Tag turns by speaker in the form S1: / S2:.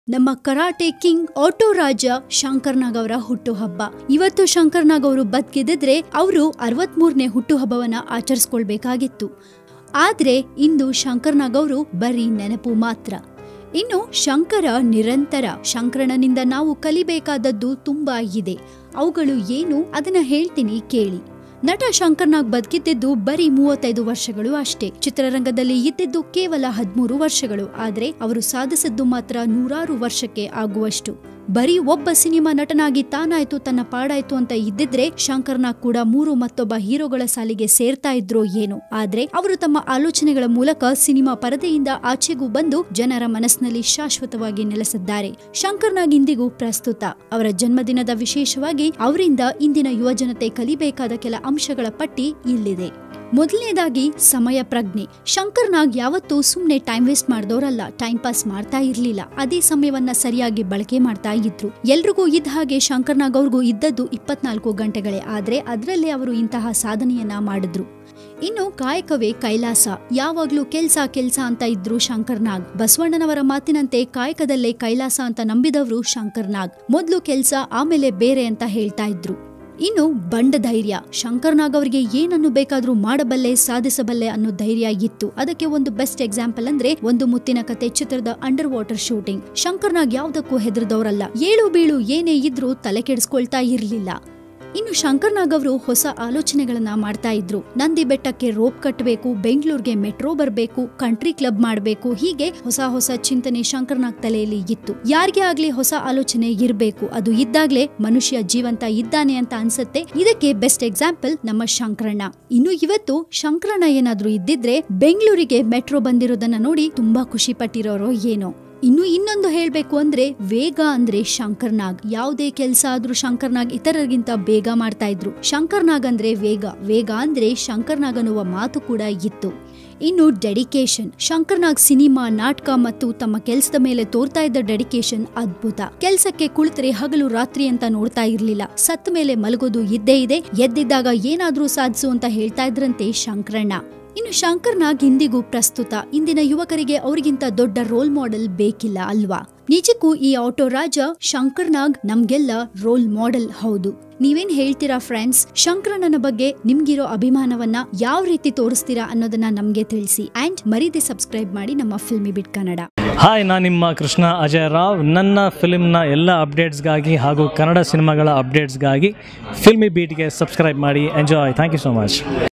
S1: ನಮ್ಮ karate king auto Raja Shankarnag ಅವರ ಹುಟ್ಟುಹಬ್ಬ ಇವತ್ತು ಶಂಕರ್ನಾಗ್ ಅವರು ಬದುಕಿದಿದ್ರೆ ಅವರು ಅರವತ್ಮೂರನೇ ಹುಟ್ಟುಹಬ್ಬವನ್ನ ಆಚರಿಸ್ಕೊಳ್ಬೇಕಾಗಿತ್ತು ಆದ್ರೆ ಇಂದು ಶಂಕರ್ನಾಗ್ ಅವರು ಬರೀ ನೆನಪು ಮಾತ್ರ ಇನ್ನು ಶಂಕರ ನಿರಂತರ ಶಂಕರನಿಂದ ನಾವು ಕಲಿಬೇಕಾದದ್ದು ತುಂಬಾ ಇದೆ ಅವುಗಳು ಏನು ಅದನ್ನ ಹೇಳ್ತೀನಿ ಕೇಳಿ ನಟ ಶಂಕರ್ನಾಗ್ ಬದುಕಿದ್ದಿದ್ದು ಬರೀ ಮೂವತ್ತೈದು ವರ್ಷಗಳು ಅಷ್ಟೇ ಚಿತ್ರರಂಗದಲ್ಲಿ ಇದ್ದಿದ್ದು ಕೇವಲ ಹದಿಮೂರು ವರ್ಷಗಳು ಆದ್ರೆ ಅವರು ಸಾಧಿಸಿದ್ದು ಮಾತ್ರ ನೂರಾರು ವರ್ಷಕ್ಕೆ ಆಗುವಷ್ಟು ಬರೀ ಒಬ್ಬ ಸಿನಿಮಾ ನಟನಾಗಿ ತಾನಾಯ್ತು ತನ್ನ ಪಾಡಾಯ್ತು ಅಂತ ಇದ್ದಿದ್ರೆ ಶಂಕರ್ನಾಗ್ ಕೂಡ ಮೂರು ಮತ್ತೊಬ್ಬ ಹೀರೋಗಳ ಸಾಲಿಗೆ ಸೇರ್ತಾ ಇದ್ರೋ ಏನೋ ಆದ್ರೆ ಅವರು ತಮ್ಮ ಆಲೋಚನೆಗಳ ಮೂಲಕ ಸಿನಿಮಾ ಪರದೆಯಿಂದ ಆಚೆಗೂ ಬಂದು ಜನರ ಮನಸ್ಸಿನಲ್ಲಿ ಶಾಶ್ವತವಾಗಿ ನೆಲೆಸಿದ್ದಾರೆ ಶಂಕರ್ನಾಗ್ ಇಂದಿಗೂ ಪ್ರಸ್ತುತ ಅವರ ಜನ್ಮದಿನದ ವಿಶೇಷವಾಗಿ ಅವರಿಂದ ಇಂದಿನ ಯುವಜನತೆ ಕಲಿಬೇಕಾದ ಕೆಲ ಅಂಶಗಳ ಪಟ್ಟಿ ಇಲ್ಲಿದೆ ಮೊದಲನೇದಾಗಿ ಸಮಯ ಪ್ರಜ್ಞೆ ಶಂಕರ್ನಾಗ್ ಯಾವತ್ತೂ ಸುಮ್ನೆ ಟೈಮ್ ವೇಸ್ಟ್ ಮಾಡ್ದೋರಲ್ಲ ಟೈಮ್ ಪಾಸ್ ಮಾಡ್ತಾ ಇರ್ಲಿಲ್ಲ ಅದೇ ಸಮಯವನ್ನ ಸರಿಯಾಗಿ ಬಳಕೆ ಮಾಡ್ತಾ ಇದ್ರು ಎಲ್ರಿಗೂ ಇದ್ದ ಹಾಗೆ ಶಂಕರ್ನಾಗ್ ಅವ್ರಿಗೂ ಇದ್ದದ್ದು ಇಪ್ಪತ್ನಾಲ್ಕು ಗಂಟೆಗಳೇ ಆದ್ರೆ ಅದರಲ್ಲೇ ಅವರು ಇಂತಹ ಸಾಧನೆಯನ್ನ ಮಾಡಿದ್ರು ಇನ್ನು ಕಾಯಕವೇ ಕೈಲಾಸ ಯಾವಾಗ್ಲೂ ಕೆಲ್ಸ ಕೆಲ್ಸ ಅಂತ ಇದ್ರು ಶಂಕರ್ನಾಗ್ ಬಸವಣ್ಣನವರ ಮಾತಿನಂತೆ ಕಾಯಕದಲ್ಲೇ ಕೈಲಾಸ ಅಂತ ನಂಬಿದವರು ಶಂಕರ್ನಾಗ್ ಮೊದ್ಲು ಕೆಲ್ಸ ಆಮೇಲೆ ಬೇರೆ ಅಂತ ಹೇಳ್ತಾ ಇದ್ರು ಇನ್ನು ಬಂಡ ಧೈರ್ಯ ಶಂಕರ್ನಾಗ್ ಅವರಿಗೆ ಏನನ್ನು ಬೇಕಾದ್ರೂ ಮಾಡಬಲ್ಲೆ ಸಾಧಿಸಬಲ್ಲೆ ಅನ್ನೋ ಧೈರ್ಯ ಇತ್ತು ಅದಕ್ಕೆ ಒಂದು ಬೆಸ್ಟ್ ಎಕ್ಸಾಂಪಲ್ ಅಂದ್ರೆ ಒಂದು ಮುತ್ತಿನ ಕತೆ ಚಿತ್ರದ ಅಂಡರ್ ವಾಟರ್ ಶೂಟಿಂಗ್ ಶಂಕರ್ನಾಗ್ ಯಾವ್ದಕ್ಕೂ ಹೆದರ್ದವರಲ್ಲ ಏಳು ಬೀಳು ಏನೇ ಇದ್ರೂ ತಲೆ ಕೆಡಿಸ್ಕೊಳ್ತಾ ಇರ್ಲಿಲ್ಲ ಇನ್ನು ಶಂಕರ್ನಾಗ್ ಅವರು ಹೊಸ ಆಲೋಚನೆಗಳನ್ನ ಮಾಡ್ತಾ ಇದ್ರು ನಂದಿ ಬೆಟ್ಟಕ್ಕೆ ರೋಪ್ ಕಟ್ಟಬೇಕು ಬೆಂಗಳೂರಿಗೆ ಮೆಟ್ರೋ ಬರಬೇಕು ಕಂಟ್ರಿ ಕ್ಲಬ್ ಮಾಡಬೇಕು ಹೀಗೆ ಹೊಸ ಹೊಸ ಚಿಂತನೆ ಶಂಕರ್ನಾಗ್ ತಲೆಯಲ್ಲಿ ಇತ್ತು ಯಾರಿಗೇ ಆಗ್ಲಿ ಹೊಸ ಆಲೋಚನೆ ಇರಬೇಕು ಅದು ಇದ್ದಾಗ್ಲೇ ಮನುಷ್ಯ ಜೀವಂತ ಇದ್ದಾನೆ ಅಂತ ಅನ್ಸತ್ತೆ ಇದಕ್ಕೆ ಬೆಸ್ಟ್ ಎಕ್ಸಾಂಪಲ್ ನಮ್ಮ ಶಂಕರಣ್ಣ ಇನ್ನು ಇವತ್ತು ಶಂಕರಣ್ಣ ಏನಾದ್ರೂ ಇದ್ದಿದ್ರೆ ಬೆಂಗಳೂರಿಗೆ ಮೆಟ್ರೋ ಬಂದಿರೋದನ್ನ ನೋಡಿ ತುಂಬಾ ಖುಷಿ ಪಟ್ಟಿರೋರೋ ಏನೋ ಇನ್ನು ಇನ್ನೊಂದು ಹೇಳ್ಬೇಕು ಅಂದ್ರೆ ವೇಗ ಅಂದ್ರೆ ಶಂಕರ್ನಾಗ್ ಯಾವುದೇ ಕೆಲಸ ಆದ್ರೂ ಶಂಕರ್ನಾಗ್ ಇತರರಿಗಿಂತ ಬೇಗ ಮಾಡ್ತಾ ಇದ್ರು ಶಂಕರ್ನಾಗ್ ಅಂದ್ರೆ ವೇಗ ವೇಗ ಅಂದ್ರೆ ಶಂಕರ್ನಾಗ್ ಅನ್ನುವ ಮಾತು ಕೂಡ ಇತ್ತು ಇನ್ನು ಡೆಡಿಕೇಶನ್ ಶಂಕರ್ನಾಗ್ ಸಿನಿಮಾ ನಾಟಕ ಮತ್ತು ತಮ್ಮ ಕೆಲಸದ ಮೇಲೆ ತೋರ್ತಾ ಇದ್ದ ಡೆಡಿಕೇಶನ್ ಅದ್ಭುತ ಕೆಲ್ಸಕ್ಕೆ ಕುಳಿತರೆ ಹಗಲು ರಾತ್ರಿ ಅಂತ ನೋಡ್ತಾ ಇರ್ಲಿಲ್ಲ ಸತ್ತ ಮೇಲೆ ಮಲಗೋದು ಇದ್ದೇ ಇದೆ ಎದ್ದಿದ್ದಾಗ ಏನಾದ್ರೂ ಸಾಧಿಸು ಅಂತ ಹೇಳ್ತಾ ಇದ್ರಂತೆ ಶಂಕರಣ್ಣ ಇನ್ನು ಶಂಕರ್ನಾಗ್ ಇಂದಿಗೂ ಪ್ರಸ್ತುತ ಇಂದಿನ ಯುವಕರಿಗೆ ಅವರಿಗಿಂತ ದೊಡ್ಡ ರೋಲ್ ಮಾಡೆಲ್ ಬೇಕಿಲ್ಲ ಅಲ್ವಾ ನಿಜಕ್ಕೂ ಈ ಆಟೋ ರಾಜ ಶಂಕರ್ನಾಗ್ ನಮ್ಗೆಲ್ಲ ರೋಲ್ ಮಾಡೆಲ್ ಹೌದು ನೀವೇನ್ ಹೇಳ್ತೀರಾ ಫ್ರೆಂಡ್ಸ್ ಶಂಕರಣ್ಣನ ಬಗ್ಗೆ ನಿಮ್ಗಿರೋ ಅಭಿಮಾನವನ್ನ ಯಾವ ರೀತಿ ತೋರಿಸ್ತೀರಾ ಅನ್ನೋದನ್ನ ನಮ್ಗೆ ತಿಳಿಸಿ ಅಂಡ್ ಮರೀದೆ ಸಬ್ಸ್ಕ್ರೈಬ್ ಮಾಡಿ ನಮ್ಮ ಫಿಲ್ಮಿ ಬಿಟ್ ಕನ್ನಡ
S2: ಹಾಯ್ ನಾನು ನಿಮ್ಮ ಕೃಷ್ಣ ಅಜಯ್ ರಾವ್ ನನ್ನ ಫಿಲ್ಮ್ನ ಎಲ್ಲ ಅಪ್ಡೇಟ್ಸ್ಗಾಗಿ ಹಾಗೂ ಕನ್ನಡ ಸಿನಿಮಾಗಳ ಅಪ್ಡೇಟ್ಸ್ಗಾಗಿ ಫಿಲ್ಮಿ ಬೀಟ್ಗೆ ಸಬ್ಸ್ಕ್ರೈಬ್ ಮಾಡಿ enjoy thank you so much